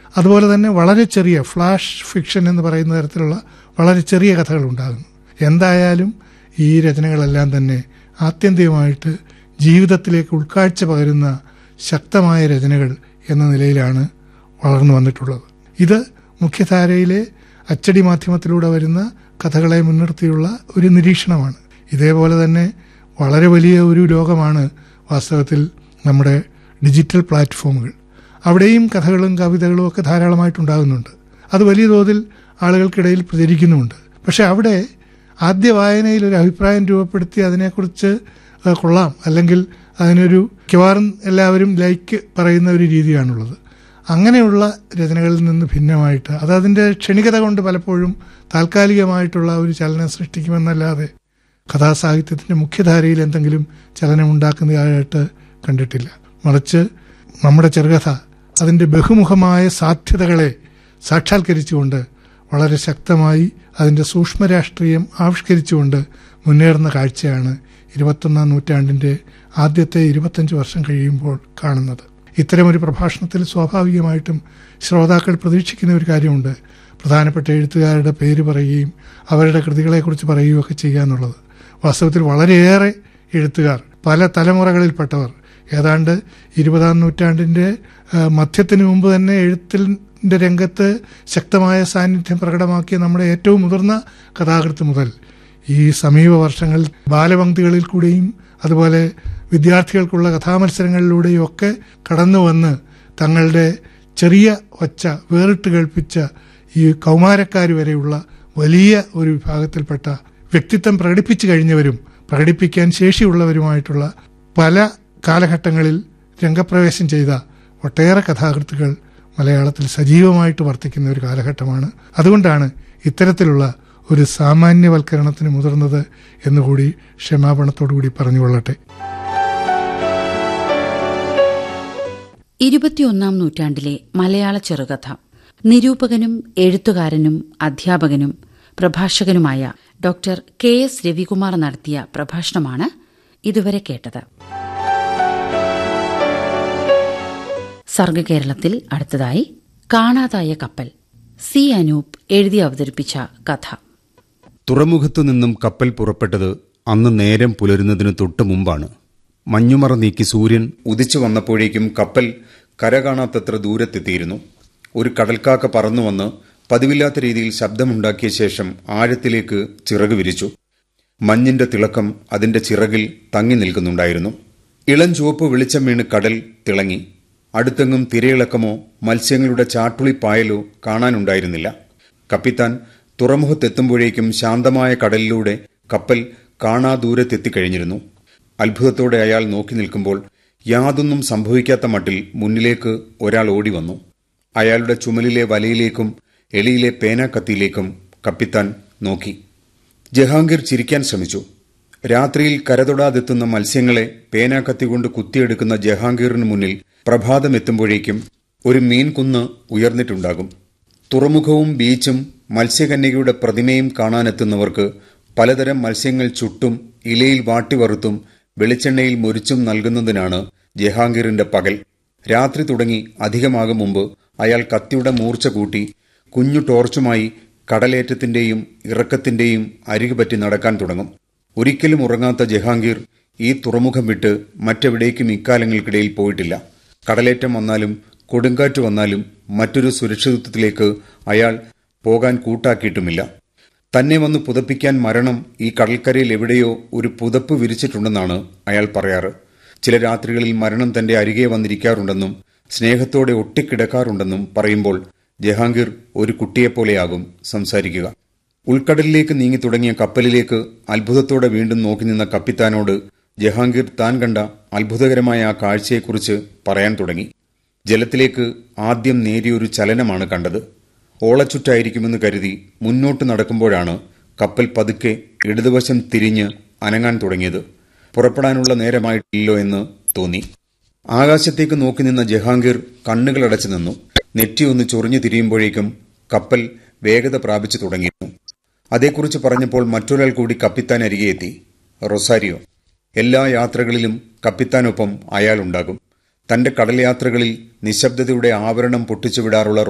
അതുപോലെ തന്നെ വളരെ ചെറിയ ഫ്ലാഷ് ഫിക്ഷൻ എന്ന് പറയുന്ന തരത്തിലുള്ള വളരെ ചെറിയ കഥകൾ ഉണ്ടാകുന്നു എന്തായാലും ഈ രചനകളെല്ലാം തന്നെ ആത്യന്തികമായിട്ട് ജീവിതത്തിലേക്ക് ഉൾക്കാഴ്ച പകരുന്ന ശക്തമായ രചനകൾ എന്ന നിലയിലാണ് വളർന്നു വന്നിട്ടുള്ളത് ഇത് മുഖ്യധാരയിലെ അച്ചടി മാധ്യമത്തിലൂടെ വരുന്ന കഥകളെ മുൻനിർത്തിയുള്ള ഒരു നിരീക്ഷണമാണ് ഇതേപോലെ തന്നെ വളരെ വലിയ ഒരു ലോകമാണ് വാസ്തവത്തിൽ നമ്മുടെ ഡിജിറ്റൽ പ്ലാറ്റ്ഫോമുകൾ അവിടെയും കഥകളും കവിതകളും ഒക്കെ ധാരാളമായിട്ടുണ്ടാകുന്നുണ്ട് അത് വലിയ തോതിൽ ആളുകൾക്കിടയിൽ പ്രചരിക്കുന്നുമുണ്ട് പക്ഷെ അവിടെ ആദ്യ വായനയിൽ ഒരു അഭിപ്രായം രൂപപ്പെടുത്തി അതിനെക്കുറിച്ച് അത് കൊള്ളാം അല്ലെങ്കിൽ അതിനൊരു മിക്കവാറും എല്ലാവരും ലൈക്ക് പറയുന്ന ഒരു രീതിയാണുള്ളത് അങ്ങനെയുള്ള രചനകളിൽ നിന്ന് ഭിന്നമായിട്ട് അത് അതിൻ്റെ ക്ഷണികത കൊണ്ട് പലപ്പോഴും താൽക്കാലികമായിട്ടുള്ള ഒരു ചലനം സൃഷ്ടിക്കുമെന്നല്ലാതെ കഥാസാഹിത്യത്തിൻ്റെ മുഖ്യധാരയിൽ എന്തെങ്കിലും ചലനം ഉണ്ടാക്കുന്നതായിട്ട് കണ്ടിട്ടില്ല മറിച്ച് നമ്മുടെ ചെറുകഥ അതിൻ്റെ ബഹുമുഖമായ സാധ്യതകളെ സാക്ഷാത്കരിച്ചുകൊണ്ട് വളരെ ശക്തമായി അതിൻ്റെ സൂക്ഷ്മ രാഷ്ട്രീയം ആവിഷ്കരിച്ചുകൊണ്ട് മുന്നേറുന്ന കാഴ്ചയാണ് ഇരുപത്തൊന്നാം നൂറ്റാണ്ടിൻ്റെ ആദ്യത്തെ ഇരുപത്തഞ്ച് വർഷം കഴിയുമ്പോൾ കാണുന്നത് ഇത്തരമൊരു പ്രഭാഷണത്തിൽ സ്വാഭാവികമായിട്ടും ശ്രോതാക്കൾ പ്രതീക്ഷിക്കുന്ന ഒരു കാര്യമുണ്ട് പ്രധാനപ്പെട്ട എഴുത്തുകാരുടെ പേര് പറയുകയും അവരുടെ കൃതികളെക്കുറിച്ച് പറയുകയൊക്കെ ചെയ്യുക എന്നുള്ളത് വാസ്തവത്തിൽ വളരെയേറെ എഴുത്തുകാർ പല തലമുറകളിൽപ്പെട്ടവർ ഏതാണ്ട് ഇരുപതാം നൂറ്റാണ്ടിൻ്റെ മധ്യത്തിന് മുമ്പ് തന്നെ എഴുത്തിൻ്റെ രംഗത്ത് ശക്തമായ സാന്നിധ്യം പ്രകടമാക്കിയ നമ്മുടെ ഏറ്റവും മുതിർന്ന കഥാകൃത്ത് മുതൽ ഈ സമീപ വർഷങ്ങളിൽ ബാലപംക്തികളിൽ കൂടെയും അതുപോലെ വിദ്യാർത്ഥികൾക്കുള്ള കഥാമത്സരങ്ങളിലൂടെയും ഒക്കെ കടന്നു വന്ന് തങ്ങളുടെ ചെറിയ ഒച്ച വേറിട്ട് കേൾപ്പിച്ച ഈ കൗമാരക്കാർ വരെയുള്ള വലിയ ഒരു വിഭാഗത്തിൽപ്പെട്ട വ്യക്തിത്വം പ്രകടിപ്പിച്ചു കഴിഞ്ഞവരും പ്രകടിപ്പിക്കാൻ ശേഷിയുള്ളവരുമായിട്ടുള്ള പല കാലഘട്ടങ്ങളിൽ രംഗപ്രവേശം ചെയ്ത ഒട്ടേറെ കഥാകൃത്തുക്കൾ മലയാളത്തിൽ സജീവമായിട്ട് വർത്തിക്കുന്ന ഒരു കാലഘട്ടമാണ് അതുകൊണ്ടാണ് ഇത്തരത്തിലുള്ള ഒരു സാമാന്യവൽക്കരണത്തിന് മുതിർന്നത് എന്നുകൂടി ക്ഷമാപണത്തോടുകൂടി പറഞ്ഞുകൊള്ളട്ടെ ഇരുപത്തിയൊന്നാം നൂറ്റാണ്ടിലെ മലയാള ചെറുകഥ നിരൂപകനും എഴുത്തുകാരനും അധ്യാപകനും പ്രഭാഷകനുമായ ഡോക്ടർ കെ എസ് രവികുമാർ നടത്തിയ പ്രഭാഷണമാണ് ഇതുവരെ കേട്ടത് സർഗകേരളത്തിൽ അടുത്തതായി കാണാതായ കപ്പൽ സി അനൂപ് എഴുതി അവതരിപ്പിച്ച കഥ തുറമുഖത്തു നിന്നും കപ്പൽ പുറപ്പെട്ടത് അന്ന് നേരം പുലരുന്നതിനു തൊട്ടു മുമ്പാണ് മഞ്ഞുമറ നീക്കി സൂര്യൻ ഉദിച്ചു വന്നപ്പോഴേക്കും കപ്പൽ കര കാണാത്തത്ര ദൂരത്തെത്തിയിരുന്നു ഒരു കടൽക്കാക്ക പറന്നു വന്ന് പതിവില്ലാത്ത രീതിയിൽ ശബ്ദമുണ്ടാക്കിയ ശേഷം ആഴത്തിലേക്ക് ചിറക് വിരിച്ചു മഞ്ഞിന്റെ തിളക്കം അതിന്റെ ചിറകിൽ തങ്ങി നിൽക്കുന്നുണ്ടായിരുന്നു ഇളം ചുവപ്പ് വെളിച്ചം വീണ് കടൽ തിളങ്ങി അടുത്തെങ്ങും തിരയിളക്കമോ മത്സ്യങ്ങളുടെ ചാട്ടുളിപ്പായലോ കാണാനുണ്ടായിരുന്നില്ല കപ്പിത്താൻ തുറമുഖത്തെത്തുമ്പോഴേക്കും ശാന്തമായ കടലിലൂടെ കപ്പൽ കാണാ ദൂരത്തെത്തിക്കഴിഞ്ഞിരുന്നു അത്ഭുതത്തോടെ അയാൾ നോക്കി നിൽക്കുമ്പോൾ യാതൊന്നും സംഭവിക്കാത്ത മട്ടിൽ മുന്നിലേക്ക് ഒരാൾ ഓടി വന്നു അയാളുടെ ചുമലിലെ വലയിലേക്കും എളിയിലെ പേനാക്കത്തിയിലേക്കും കപ്പിത്താൻ നോക്കി ജഹാംഗീർ ചിരിക്കാൻ ശ്രമിച്ചു രാത്രിയിൽ കരതൊടാതെത്തുന്ന മത്സ്യങ്ങളെ പേനാക്കത്തി കൊണ്ട് കുത്തിയെടുക്കുന്ന ജഹാംഗീറിന് മുന്നിൽ പ്രഭാതമെത്തുമ്പോഴേക്കും ഒരു മീൻകുന്ന് ഉയർന്നിട്ടുണ്ടാകും തുറമുഖവും ബീച്ചും മത്സ്യകന്യകയുടെ പ്രതിമയും കാണാനെത്തുന്നവർക്ക് പലതരം മത്സ്യങ്ങൾ ചുട്ടും ഇലയിൽ വാട്ടിവറുത്തും വെളിച്ചെണ്ണയിൽ മുരിച്ചും നൽകുന്നതിനാണ് ജഹാംഗീറിന്റെ പകൽ രാത്രി തുടങ്ങി അധികമാകും മുമ്പ് അയാൾ കത്തിയുടെ മൂർച്ച കൂട്ടി കുഞ്ഞു ടോർച്ചുമായി കടലേറ്റത്തിന്റെയും ഇറക്കത്തിന്റെയും അരികുപറ്റി നടക്കാൻ തുടങ്ങും ഒരിക്കലും ഉറങ്ങാത്ത ജഹാംഗീർ ഈ തുറമുഖം വിട്ട് മറ്റെവിടേക്കും ഇക്കാലങ്ങൾക്കിടയിൽ പോയിട്ടില്ല കടലേറ്റം വന്നാലും കൊടുങ്കാറ്റ് വന്നാലും മറ്റൊരു സുരക്ഷിതത്വത്തിലേക്ക് അയാൾ പോകാൻ കൂട്ടാക്കിയിട്ടുമില്ല തന്നെ വന്ന് പുതപ്പിക്കാൻ മരണം ഈ കടൽക്കരയിൽ എവിടെയോ ഒരു പുതപ്പ് വിരിച്ചിട്ടുണ്ടെന്നാണ് അയാൾ പറയാറ് ചില രാത്രികളിൽ മരണം തന്റെ അരികെ വന്നിരിക്കാറുണ്ടെന്നും സ്നേഹത്തോടെ ഒട്ടിക്കിടക്കാറുണ്ടെന്നും പറയുമ്പോൾ ജഹാംഗീർ ഒരു കുട്ടിയെപ്പോലെയാകും സംസാരിക്കുക ഉൾക്കടലിലേക്ക് നീങ്ങി തുടങ്ങിയ കപ്പലിലേക്ക് അത്ഭുതത്തോടെ വീണ്ടും നോക്കി നിന്ന കപ്പിത്താനോട് ജഹാംഗീർ താൻ കണ്ട അത്ഭുതകരമായ ആ കാഴ്ചയെക്കുറിച്ച് പറയാൻ തുടങ്ങി ജലത്തിലേക്ക് ആദ്യം നേരിയൊരു ചലനമാണ് കണ്ടത് ഓളച്ചുറ്റായിരിക്കുമെന്ന് കരുതി മുന്നോട്ട് നടക്കുമ്പോഴാണ് കപ്പൽ പതുക്കെ ഇടതുവശം തിരിഞ്ഞ് അനങ്ങാൻ തുടങ്ങിയത് പുറപ്പെടാനുള്ള നേരമായിട്ടില്ലോ എന്ന് തോന്നി ആകാശത്തേക്ക് നോക്കി നിന്ന ജഹാംഗീർ കണ്ണുകളടച്ചു നിന്നു നെറ്റിയൊന്ന് ചൊറിഞ്ഞു തിരിയുമ്പോഴേക്കും കപ്പൽ വേഗത പ്രാപിച്ചു തുടങ്ങിയിരുന്നു അതേക്കുറിച്ച് പറഞ്ഞപ്പോൾ മറ്റൊരാൾ കൂടി കപ്പിത്താൻ അരികെ എത്തി റൊസാരിയോ എല്ലാ യാത്രകളിലും കപ്പിത്താനൊപ്പം അയാളുണ്ടാകും തന്റെ കടൽ യാത്രകളിൽ നിശബ്ദതയുടെ ആവരണം പൊട്ടിച്ചുവിടാറുള്ള